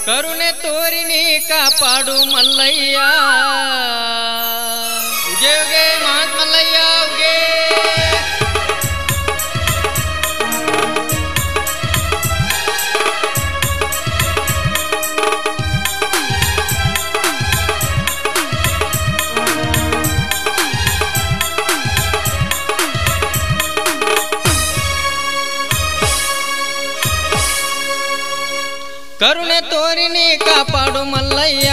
ಕರುಣೆ ತೋರಿ ನೀ ಕಾಪಾಡು ಮಲ್ಲಯ್ಯ ಉಗೆ ಉಗೆ ಮಾತ್ ಮಲ್ಲಯ್ಯ ಉಗೆ ಕರುಣೆ ತೋರಿ ನೀ ಕಾಪಾಡು ಮಲ್ಲಯ್ಯ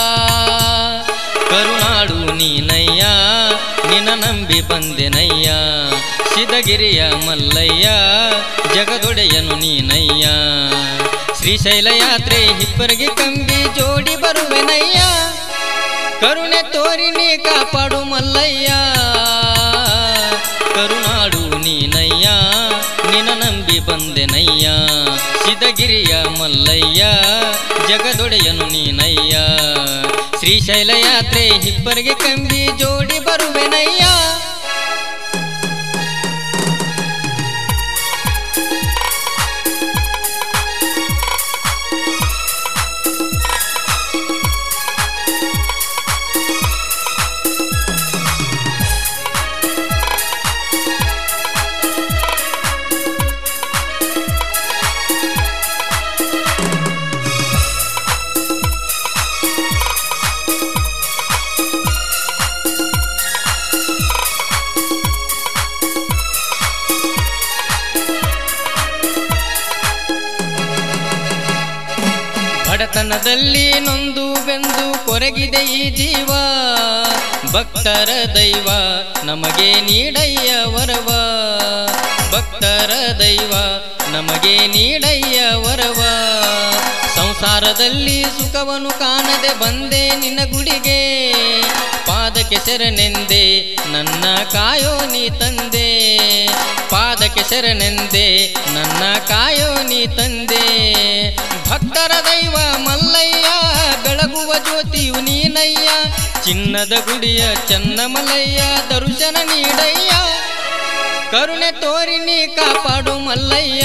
ಕರುಣಾಡು ನೀನಯ್ಯ ನಿನ ನಂಬಿ ಬಂದೆನಯ್ಯ ಸಿದಗಿರಿಯ ಮಲ್ಲಯ್ಯ ಜಗದೊಡೆಯನು ನೀನಯ್ಯ ಶ್ರೀಶೈಲ ಯಾತ್ರೆ ಹಿಪ್ಪರಿಗೆ ಕಂಬಿ ಜೋಡಿ ಬರುವೆನಯ್ಯ ಕರುಣೆ ತೋರಿ ನೀ ಕಾಪಾಡು ಮಲ್ಲಯ್ಯ ಕರುಣಾಡು ನೀನಯ್ಯ ನಿನ ನಂಬಿ ಬಂದೆನಯ್ಯ ಸಿದಗಿರಿಯ ಮಲ್ಲಯ್ಯ ಜಗದೊಡೆಯನು ನೀನಯ್ಯ ಶ್ರೀಶೈಲ ಯಾತ್ರೆ ಹಿಪ್ಪರಿಗೆ ಕಂಬಿ ಜೋಡಿ ಬರುವೆನಯ್ಯ ಬಡತನದಲ್ಲಿ ನೊಂದು ಬೆಂದು ಕೊರಗಿದೆ ಈ ಜೀವ ಭಕ್ತರ ದೈವ ನಮಗೆ ನೀಡಯ್ಯ ವರವ ಭಕ್ತರ ದೈವ ನಮಗೆ ನೀಡಯ್ಯ ವರವ ಸಂಸಾರದಲ್ಲಿ ಸುಖವನ್ನು ಕಾಣದೆ ಬಂದೆ ನಿನ್ನ ಗುಡಿಗೆ ಪಾದಕ್ಕೆ ಶರಣೆಂದೆ ನನ್ನ ಕಾಯೋ ನೀ ತಂದೆ ಪಾದಕ್ಕೆ ಶರಣೆಂದೆ ನನ್ನ ಕಾಯೋ ನೀ ತಂದೆ ಭಕ್ತರ ದೈವ ಮಲ್ಲಯ್ಯ ಬೆಳಗುವ ಜ್ಯೋತಿಯು ನೀನಯ್ಯ ಚಿನ್ನದ ಗುಡಿಯ ಚನ್ನ ಮಲ್ಲಯ್ಯ ದರ್ಶನ ನೀಡಯ್ಯ ಕರುಣೆ ತೋರಿ ನೀ ಕಾಪಾಡು ಮಲ್ಲಯ್ಯ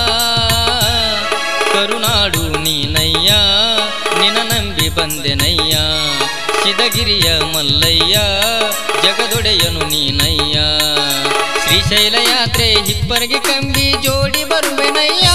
ಕರುನಾಡು ನೀನಯ್ಯ ನಿನ ನಂಬಿ ಬಂದೆನಯ್ಯ ಸಿದಗಿರಿಯ ಮಲ್ಲಯ್ಯ ಜಗದೊಡೆಯನು ನೀನಯ್ಯ ಶ್ರೀಶೈಲ ಯಾತ್ರೆ ಹಿಪ್ಪರಿಗೆ ಕಂಬಿ ಜೋಡಿ ಬರುವೆನಯ್ಯ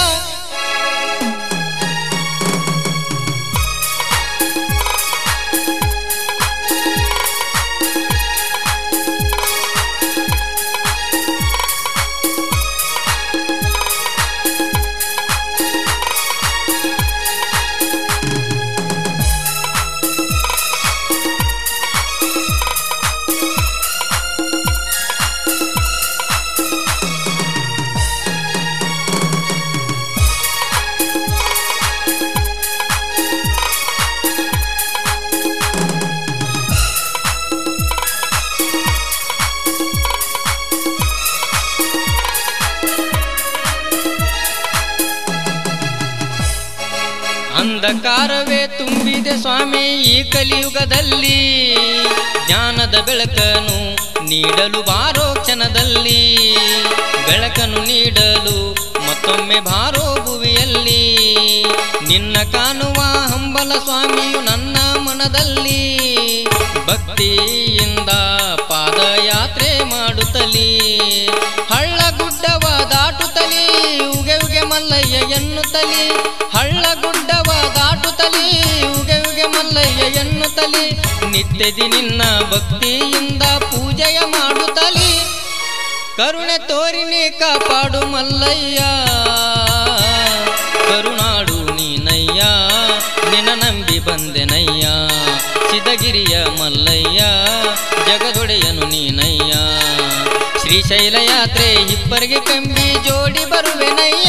ಅಂಧಕಾರವೇ ತುಂಬಿದೆ ಸ್ವಾಮಿ ಈ ಕಲಿಯುಗದಲ್ಲಿ ಜ್ಞಾನದ ಬೆಳಕನ್ನು ನೀಡಲು ಬಾರೋ ಕ್ಷಣದಲ್ಲಿ ಬೆಳಕನ್ನು ನೀಡಲು ಮತ್ತೊಮ್ಮೆ ಬಾರೋ ಭುವಿಯಲ್ಲಿ ನಿನ್ನ ಕಾಣುವ ಹಂಬಲ ಸ್ವಾಮಿಯು ನನ್ನ ಮನದಲ್ಲಿ ಭಕ್ತಿಯಿಂದ ಪಾದಯಾತ್ರೆ ಮಾಡುತ್ತಲೀ ಹಳ್ಳ ಗುಡ್ಡವ ದಾಟುತ್ತಲೀ ಉಗೆ ಉಗೆ ಮಲ್ಲಯ್ಯ ಎನ್ನುತ್ತಲೀ ಹಳ್ಳ ಗುಡ್ಡವ ದಾಟುತ್ತಲೀ ಉಗೆ ಉಗೆ ಮಲ್ಲಯ್ಯ ಎನ್ನುತ್ತಲೀ ನಿತ್ಯದಿ ನಿನ್ನ ಭಕ್ತಿಯಿಂದ ಪೂಜೆಯ ಮಾಡುತ್ತಲೀ ಕರುಣೆ ತೋರಿ ನೀ ಕಾಪಾಡು ಮಲ್ಲಯ್ಯ ಕರುಣಾಡು ನೀನಯ್ಯ ನಿನ ನಂಬಿ ಬಂದೆನಯ್ಯ ಸಿದಗಿರಿಯ ಮಲ್ಲಯ್ಯ ಜಗದೊಡೆಯನು ನೀನಯ್ಯ ಶ್ರೀಶೈಲ ಯಾತ್ರೆ ಇಬ್ಬರಿಗೆ ಕಂಬಿ ಜೋಡಿ ಬರುವೆನಯ್ಯ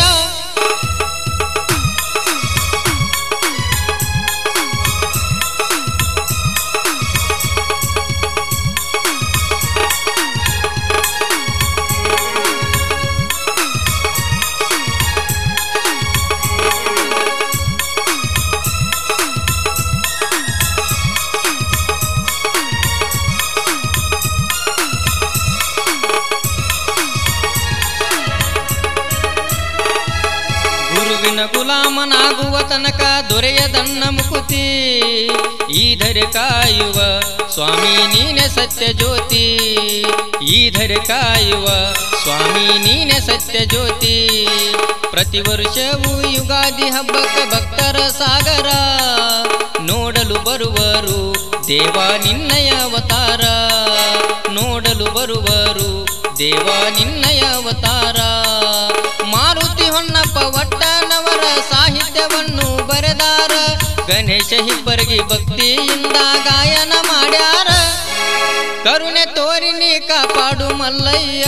ಗುಲಾಮನಾಗುವ ತನಕ ದೊರೆಯದನ್ನ ಮುಕುತಿ ಈ ಧರೆ ಕಾಯುವ ಸ್ವಾಮಿ ನೀನೆ ಸತ್ಯ ಜ್ಯೋತಿ ಈ ಧರೆ ಕಾಯುವ ಸ್ವಾಮಿ ನೀನೆ ಸತ್ಯ ಜ್ಯೋತಿ ಪ್ರತಿ ವರ್ಷವೂ ಯುಗಾದಿ ಹಬ್ಬಕ್ಕೆ ಭಕ್ತರ ಸಾಗರ ನೋಡಲು ಬರುವರು ದೇವ ನಿನ್ನಯ ಅವತಾರ ನೋಡಲು ಬರುವರು ದೇವ ನಿನ್ನಯ ಅವತಾರ ಮಾರುತಿ ಹೊನ್ನಪ್ಪ ಒಟ್ಟನವರ ಸಾಹಿತ್ಯವನ್ನು ಬರೆದಾರ ಗಣೇಶ ಹಿಬ್ಬರಿಗೆ ಭಕ್ತಿಯಿಂದ ಗಾಯನ ಮಾಡ್ಯಾರ ಕರುಣೆ ತೋರಿ ನೀ ಕಾಪಾಡು ಮಲ್ಲಯ್ಯ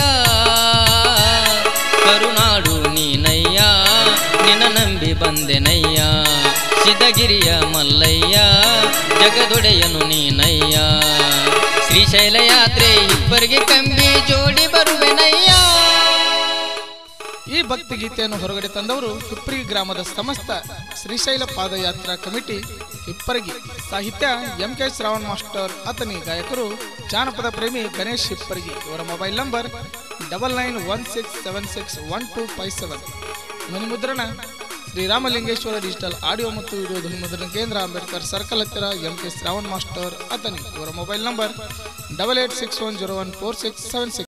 ಕರುನಾಡು ನೀನಯ್ಯ ನಿನ್ನ ನಂಬಿ ಬಂದೆನಯ್ಯ ಸಿದ್ದಗಿರಿಯ ಮಲ್ಲಯ್ಯ ಜಗದೊಡೆಯನು ನೀನಯ್ಯ ಶ್ರೀಶೈಲ ಯಾತ್ರೆ ಇಬ್ಬರಿಗೆ ಕಂಬಿ ಜೋಡಿ ಬರುವೆನಯ್ಯ ಈ ಭಕ್ತಿ ಗೀತೆಯನ್ನು ಹೊರಗಡೆ ತಂದವರು ಹಿಪ್ಪರಗಿ ಗ್ರಾಮದ ಸಮಸ್ತ ಶ್ರೀಶೈಲ ಪಾದಯಾತ್ರಾ ಕಮಿಟಿ ಹಿಪ್ಪರಗಿ ಸಾಹಿತ್ಯ M K Shravan master Athani ಗಾಯಕರು ಜಾನಪದ ಪ್ರೇಮಿ ಗಣೇಶ್ ಹಿಪ್ಪರಗಿ ಇವರ mobile number double nine one six seven six one two five seven ಧ್ವನಿ ಮುದ್ರಣ ಶ್ರೀರಾಮಲಿಂಗೇಶ್ವರ ಡಿಜಿಟಲ್ ಆಡಿಯೋ ಮತ್ತು ವಿಡಿಯೋ ಧ್ವನಿ ಮುದ್ರಣ ಕೇಂದ್ರ ಅಂಬೇಡ್ಕರ್ ಸರ್ಕಲ್ ಹತ್ತಿರ M K Shravan master Athani ಇವರ mobile number double eight six one zero one four six seven six